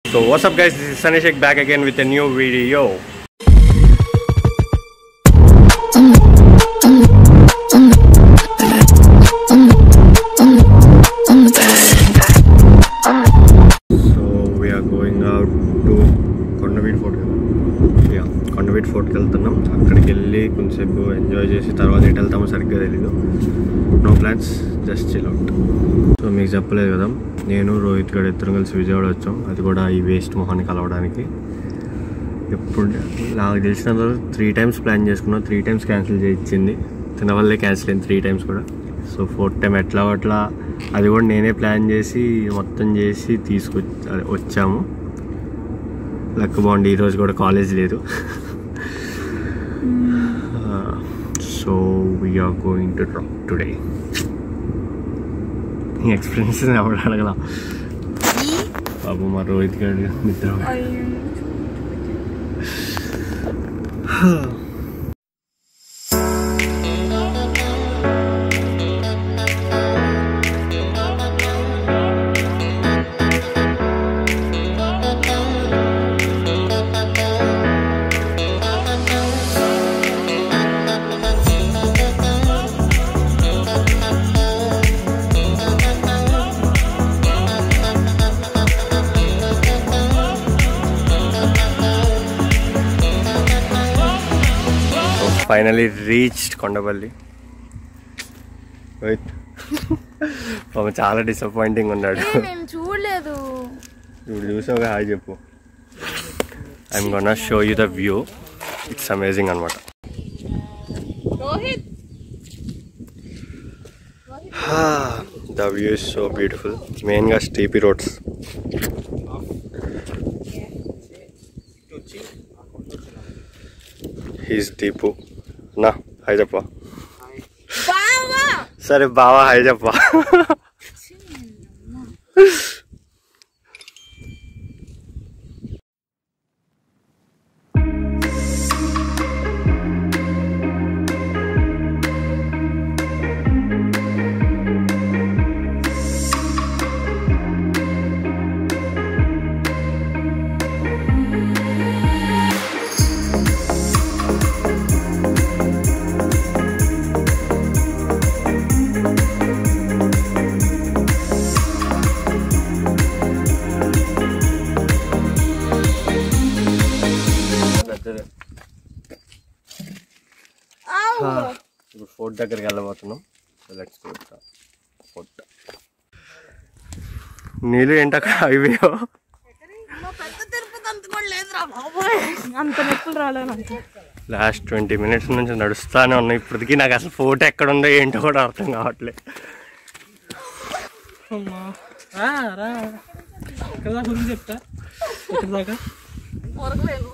So what's up guys, this is Sanishek back again with a new video. So we are going out to కొండవీటి fort కదా yeah కొండవీటి ఫోర్ట్కి వెళ్తున్నాం అక్కడికి వెళ్ళి కొంచెంసేపు ఎంజాయ్ చేసి తర్వాత ఎటు వెళ్తామో సరిగ్గా తెలీదు no plans just chill out so మీకు చెప్పలేదు కదా నేను రోహిత్ గడ్ ఇద్దరం కలిసి విజయవాడ వచ్చాం అది కూడా ఈ వేస్ట్ మొహాన్ని కలవడానికి ఎప్పుడు నాకు తెలిసిన త్రీ టైమ్స్ ప్లాన్ చేసుకున్నాం త్రీ టైమ్స్ క్యాన్సిల్ చేయించింది తిన వల్లే క్యాన్సిల్ అయింది త్రీ టైమ్స్ కూడా సో ఫోర్త్ టైం ఎట్లా అట్లా అది కూడా నేనే ప్లాన్ చేసి మొత్తం చేసి తీసుకొచ్చి అదే వచ్చాము లక్ బాగుండి ఈరోజు కూడా కాలేజ్ లేదు so we're going to drop today నీ ఎక్స్పీరియన్స్ ఎవరు అడగలా బాబు మా రోహిత్ గారు నిద్ర ఫైనలీ రీచ్డ్ కొండపల్లి రోహిత్ పాపం చాలా డిసప్పాయింటింగ్ ఉన్నాడు నేను చూడలేదు ఇప్పుడు చూసావుగా హాయ్ చెప్పు I'm gonna show you the view it's amazing అనమాట Rohit the view is so beautiful మెయిన్గా స్టీపీ రోడ్స్ హీస్ దీపు నా హాయ్ చెప్పా బావా సరే బావా హాయ్ చెప్పా పెద్దదే ఇప్పుడు ఫోర్ట్ దగ్గరికి వెళ్ళబోతున్నాం సో లెట్స్ గో ఫోర్ట్ నీళ్ళు ఏంటక్కడ హైవే పెద్ద తిరుపతి అంత కూడా లేదురా బాబోయ్ అంత నొప్పులు రాలే నాకు లాస్ట్ ట్వంటీ మినిట్స్ నుంచి నడుస్తానే ఉన్నాయి ఇప్పటికీ నాకు అసలు ఫోటో ఎక్కడ ఉందో ఏంటో కూడా అర్థం కావట్లేదు రా రా ఇక్కడ దాకా ఉంది చెప్తా ఇక్కడ దాకా పొరగలేను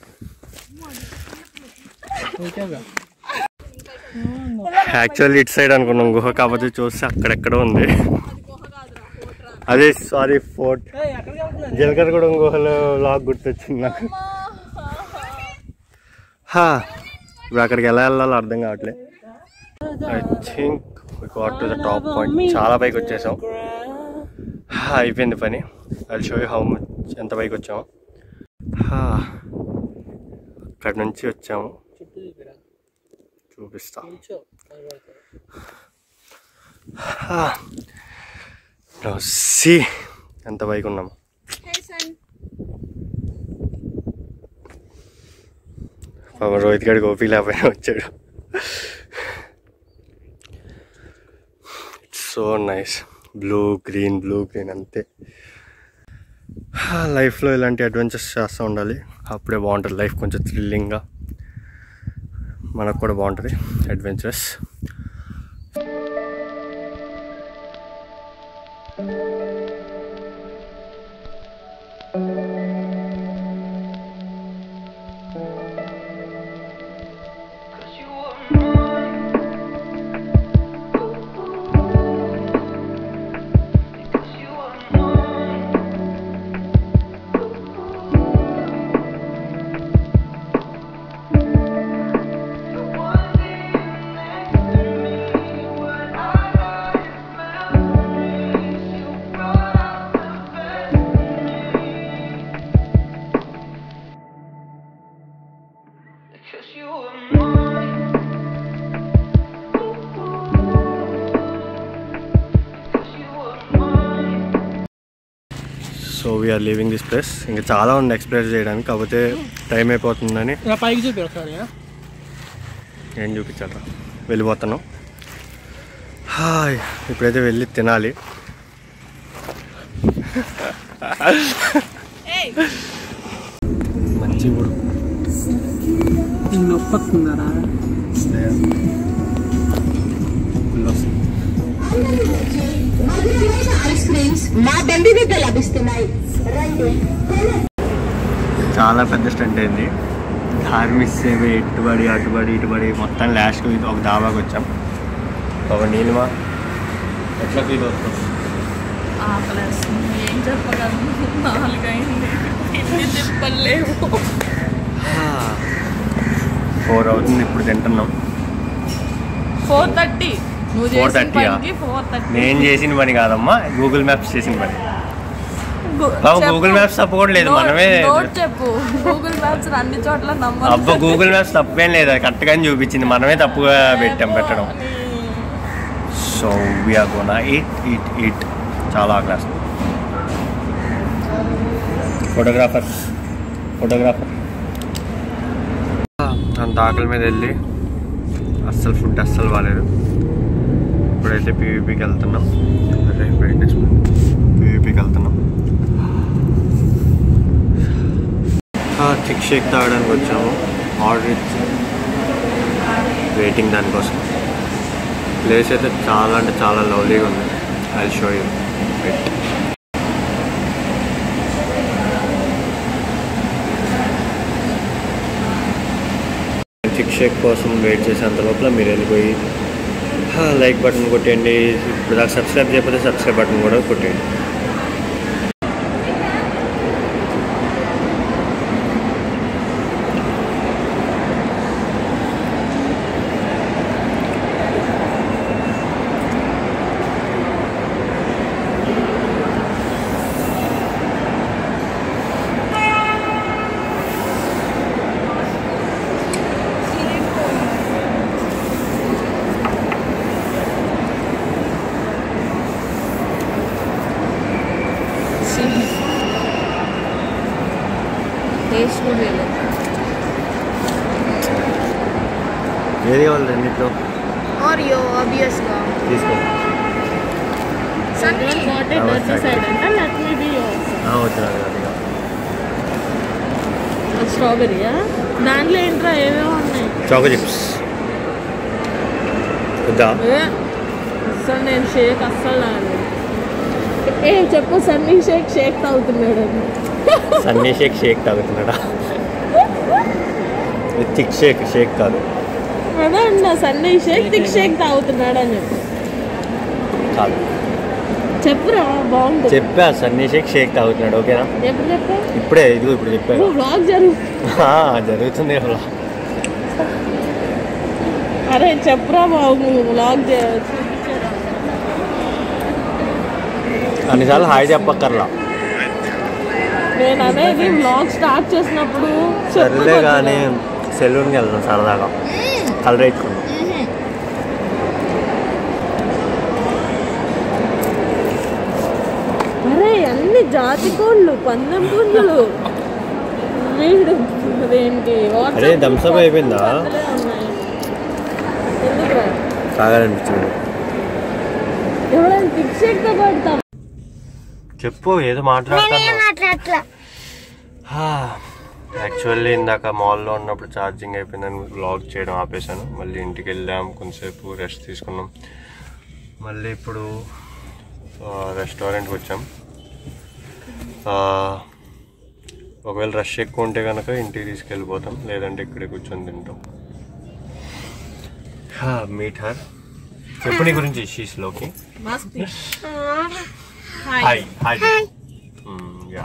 ఓకేగా యాక్చువల్లీ ఇటు సైడ్ అనుకున్నాం గుహ కాకపోతే చూస్తే అక్కడెక్కడ ఉంది అదే సారీ ఫోర్ట్ ఎక్కడికి వెళ్తున్నారు జలకరగూడెం గుహలో లాగ్ గుర్తొచ్చింది నాకు హా, ఇప్పుడు అక్కడికి ఎలా వెళ్ళాలో అర్థం కావట్లేదు I think got to the top point చాలా పైకి వచ్చేసాం హా, అయిపోయింది పని అది షో హౌ మచ్ ఎంత పైకి వచ్చాము హా, అక్కడి నుంచి వచ్చాము చుట్టూ చూపిరా చూపిస్తా కూర్చో సి ఎంత పైకి ఉన్నాము పాపం రోహిత్ గడికి ఓపీ లేకపోయినా వచ్చాడు so nice blue green blue green అంతే లైఫ్లో ఇలాంటి అడ్వెంచర్స్ చేస్తూ ఉండాలి అప్పుడే బాగుంటుంది లైఫ్ కొంచెం థ్రిల్లింగ్గా మనకు కూడా బాగుంటుంది adventurous What we're leaving this place ఇంకా చాలా ఉంది ఎక్స్ప్లోర్ చేయడానికి కాకపోతే టైం అయిపోతుందని ఇలా పైకి చూపి ఒకసారి ఏం చూపించాలి వెళ్ళిపోతున్నాం హాయ్ ఇప్పుడైతే వెళ్ళి తినాలి ఏయ్ మంచి ఊరు నొప్పి వస్తుందరా ఐస్ క్రీమ్స్ మా బండి దగ్గర లభిస్తున్నాయి రండి చాలా పెద్ద స్టంట్ అయింది దారి మిస్ అయిపోయి ఇటుబడి అటుబడి ఇటుబడి మొత్తం లాస్ట్కి ఒక దాబాకి వచ్చాం ఒక నీలిమా ఎట్లా ఫీల్ అవుతుంది ఆకలేస్తుంది ఏం చెప్పగలను నాలుగైంది ఎన్ని తిప్పలేవు ఫోర్ అవుతుంది ఇప్పుడు తింటున్నాం ఫోర్ థర్టీ నువ్వు 4:30 చేసిన ఆ? పనికి ఫోర్ థర్టీ నేను చేసిన పని కాదమ్మా గూగుల్ మ్యాప్స్ చేసిన పని బాబు గూగుల్ మ్యాప్స్ తప్పు కూడా లేదు మనమే నోట్ చెప్పు గూగుల్ మ్యాప్స్ అన్ని చోట్ల నమ్మరు అబ్బా గూగుల్ మ్యాప్స్ తప్పేం లేదు అది కరెక్ట్గానే చూపించింది మనమే తప్పుగా పెట్టాం పెట్టడం so we're gonna eat eat eat చాలా క్లాస్ ఫోటోగ్రాఫర్ ఫోటోగ్రాఫర్ అంత ఆకలి మీద వెళ్ళి అస్సలు ఫుడ్ అస్సలు బాగాలేదు ఇప్పుడైతే పీవీపీకి వెళ్తున్నాం అదే పీవీపీకి వెళ్తున్నాం థిక్ షేక్ తాగడానికి వచ్చాము ఆర్డర్ ఇచ్చి వెయిటింగ్ దానికోసం ప్లేస్ అయితే చాలా అంటే చాలా లవ్లీగా ఉంది I show you thick shake కోసం వెయిట్ చేసేంత లోపల మీరు వెళ్ళిపోయి లైక్ బటన్ కొట్టేయండి ఇప్పుడు దాకా సబ్స్క్రైబ్ చేయకపోతే సబ్స్క్రైబ్ బటన్ కూడా కొట్టేయండి టేస్ట్ కూడా లేదు ఏది కావాలి రెండింటిలో ఆరియో ఆబ్వియస్గా తీసుకో సన్నీ వచ్చినారు అది స్ట్రాబెరీయా దాంట్లో ఏంట్రా ఏవేవో ఉన్నాయి చాకో చిప్స్ వద్దా ఏ, అస్సలు నేను షేక్ అస్సలు తాగలేదు. ఏ చెప్పు సన్నీ షేక్ షేక్ తాగుతున్నాడు అని సన్నీ షేక్ షేక్ తాగుతున్నాడా ఇది థిక్ షేక్ షేక్ కాదు అదే అన్న సన్నీ షేక్ థిక్ షేక్ తాగుతున్నాడు అని చెప్పు కాదు చెప్పురా బాగుంటుంది చెప్పా సన్నీ షేక్ షేక్ తాగుతున్నాడు ఓకేనా ఎప్పుడు చెప్పా ఇప్పుడే ఇది ఇప్పుడు చెప్పా నువ్వు వ్లాగ్ జరుగు ఆ, జరుగుతుంది అసలు అరే చెప్పురా బాబు నువ్వు వ్లాగ్ చేయవచ్చు అన్నిసార్లు హాయ్ చెప్పక్కర్లా నేను అనేది వ్లాగ్ స్టార్ట్ చేసినప్పుడు సర్లే చెప్పుకోవచ్చు కానీ కదా. సెలూన్కి వెళ్దాం సరదాగా కలర్ వేసుకుందాం అరే అన్ని జాతి కోళ్ళు పందెం పుంజులు వీడు అదేంటి WhatsApp అరే, thumbs up అయిపోయిందా? పందులే ఉన్నాయి. ఎందుకురా తాగాలనిపించింది ఎవరైనా థిక్ షేక్ తో పడతాం చెప్పు ఏదో మాట్లాడుతున్నా అట్లా యాక్చువల్లీ ఇందాక మాల్లో ఉన్నప్పుడు ఛార్జింగ్ అయిపోయిందని వ్లాగ్ చేయడం ఆపేశాను మళ్ళీ ఇంటికి వెళ్ళాం కొంతసేపు రెస్ట్ తీసుకున్నాం మళ్ళీ ఇప్పుడు రెస్టారెంట్కి వచ్చాం ఆ, ఒకవేళ రష్ ఎక్కువ ఉంటే కనుక ఇంటికి తీసుకెళ్ళిపోతాం లేదంటే ఇక్కడే కూర్చొని తింటాం మీట్ హర్ చెప్పు నీ గురించి షీస్లోకి మస్తీ hi hi yeah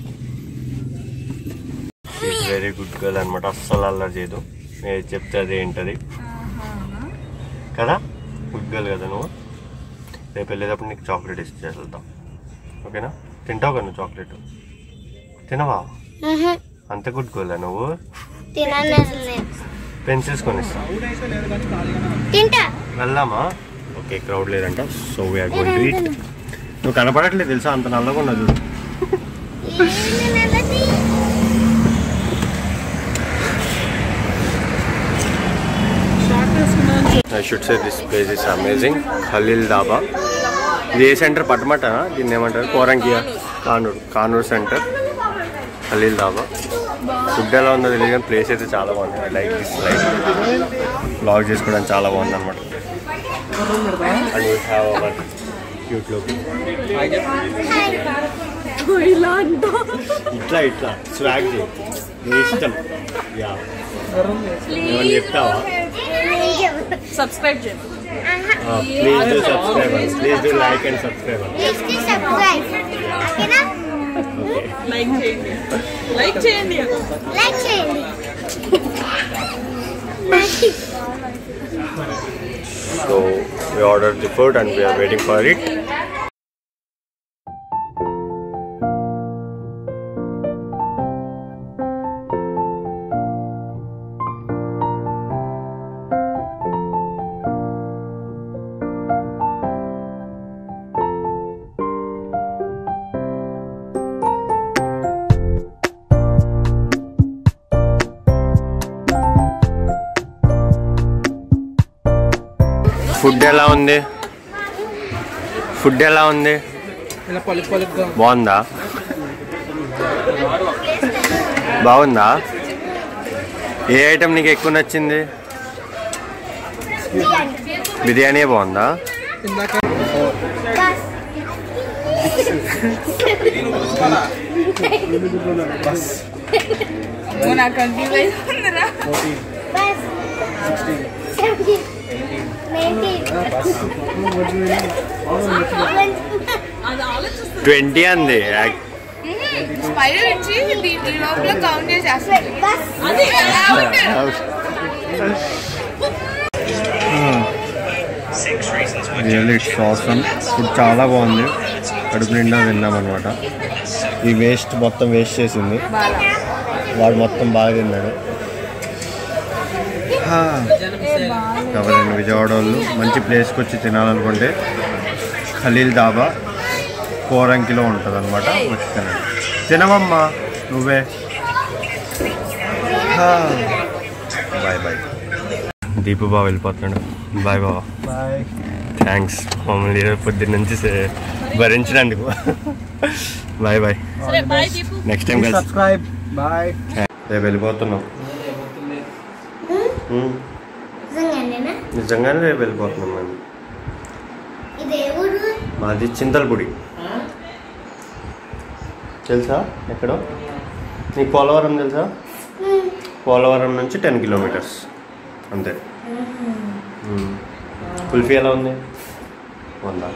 she's very good girl అనమాట అస్సలు అల్లరి చేయదు నేను చెప్తే అదే ఏంటది కదా గుడ్ గర్ల్ కదా నువ్వు రేపు వెళ్ళేటప్పుడు నీకు చాక్లెట్ ఇచ్చి వెళ్తాం ఓకేనా తింటావు కదా నువ్వు చాక్లెట్ తినవా అంత గుడ్ గర్ల్ నువ్వు పెన్సిల్స్ కొనిస్తా తింటా వెళ్దామా ఓకే క్రౌడ్ లేదంట so we're going to eat నువ్వు కనపడట్లేదు తెలుసా అంత నల్లగా ఉన్నది I should say this place is amazing Khalil Dhaba ఇది ఏ సెంటర్ పట్టమటనా దీన్ని ఏమంటారు కోరంకియా కానూరు కానూరు సెంటర్ ఖలీల్ దాబా ఫుడ్ ఎలా ఉందో తెలియదు కానీ ప్లేస్ అయితే చాలా బాగుంది I like this like blog చేసుకోవడానికి చాలా బాగుంది అనమాట and we have our cute look ఇలా అంటా ఇట్లా ఇట్లా స్వాగ్ చేయి నీ ఇష్టం యా ఏమని చెప్తావా సబ్స్క్రైబ్ చేయండి please do subscribe please do like and subscribe okay like చేయండి లైక్ చేయండి So we ordered the food and we are waiting for it. Food ఎలా ఉంది ఫుడ్ ఎలా ఉంది ఇలా పలుకు పలుకుగా బాగుందా బాగుందా ఏ ఐటెం నీకు ఎక్కువ నచ్చింది బిర్యానీ బాగుందా ఇందాక నాకు అనిపించలేదురా అది ఆలోచిస్తుంది ట్వంటీ అంది స్మైల్ ఇచ్చి దీని లోపల కౌంట్ చేసేస్తుంది అది ఎలా ఉంటుంది? రియల్లీ ఇట్స్ ఆసమ్ ఫుడ్ చాలా బాగుంది కడుపు నిండా తిన్నాం అనమాట ఈ వేస్ట్ మొత్తం వేస్ట్ చేసింది వాడు మొత్తం బాగా తిన్నాడు హా. ఎవరైనా విజయవాడ వాళ్ళు మంచి ప్లేస్కి వచ్చి తినాలనుకుంటే ఖలీల్ దాబా కోరంకిలో ఉంటుంది అనమాట వచ్చి తినండి తినవమ్మా నువ్వే బాయ్ బాయ్ దీపు బావ వెళ్ళిపోతున్నాడు బాయ్ బావ బాయ్ థ్యాంక్స్ మమ్మల్ని ఈరోజు పొద్దున్న నుంచి సే- భరించినందుకు బాయ్ బాయ్ సరే బాయ్ దీపు నెక్స్ట్ టైం కలిసి సబ్స్క్రైబ్ బాయ్ రేపు వెళ్ళిపోతున్నాం ఉమ్, నిజంగానే రేపు వెళ్ళిపోతున్నాం మేము ఇదే ఊరు మాది చింతలపూడి తెలుసా ఎక్కడో నీకు పోలవరం తెలుసా పోలవరం నుంచి టెన్ కిలోమీటర్స్ అంతే ఉమ్. కుల్ఫీ ఎలా ఉంది ఉందా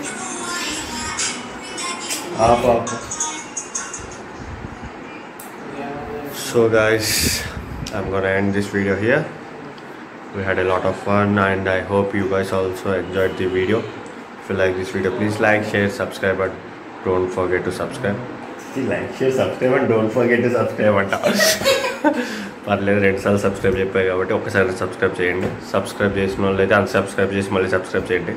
ఆపు ఆపు So guys, I'm gonna end this video here. We had a lot of fun and I hope you guys also enjoyed the video. If you like this video, please like, share, subscribe and don't forget to subscribe. See, like, share, subscribe and don't forget to subscribe అంట పర్లేదు రెండుసార్లు subscribe చెప్పాయి కాబట్టి ఒక్కసారి subscribe చేయండి subscribe చేసిన వాళ్ళు అయితే అన్సబ్స్క్రైబ్ చేసి మళ్ళీ సబ్స్క్రైబ్ చేయండి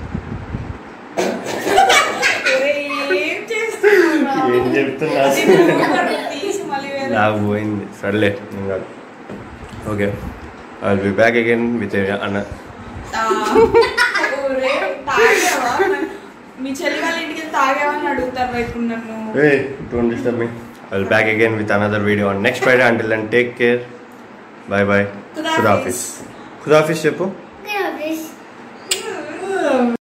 ఏం చెప్తున్నా నాకు పోయింది సర్లే ఇంకా okay I will be back again with అన్న మీ చెల్లి వాళ్ళ ఇంటికి వెళ్ళి తాగేవని అడుగుతారు వైపు నన్ను ఏ don't disturb me I will back again with another video on next Friday until then take care bye bye Khuda ఖుదాఫీస్ Hafiz. ఖుదాఫీస్ చెప్పు Kılavuz.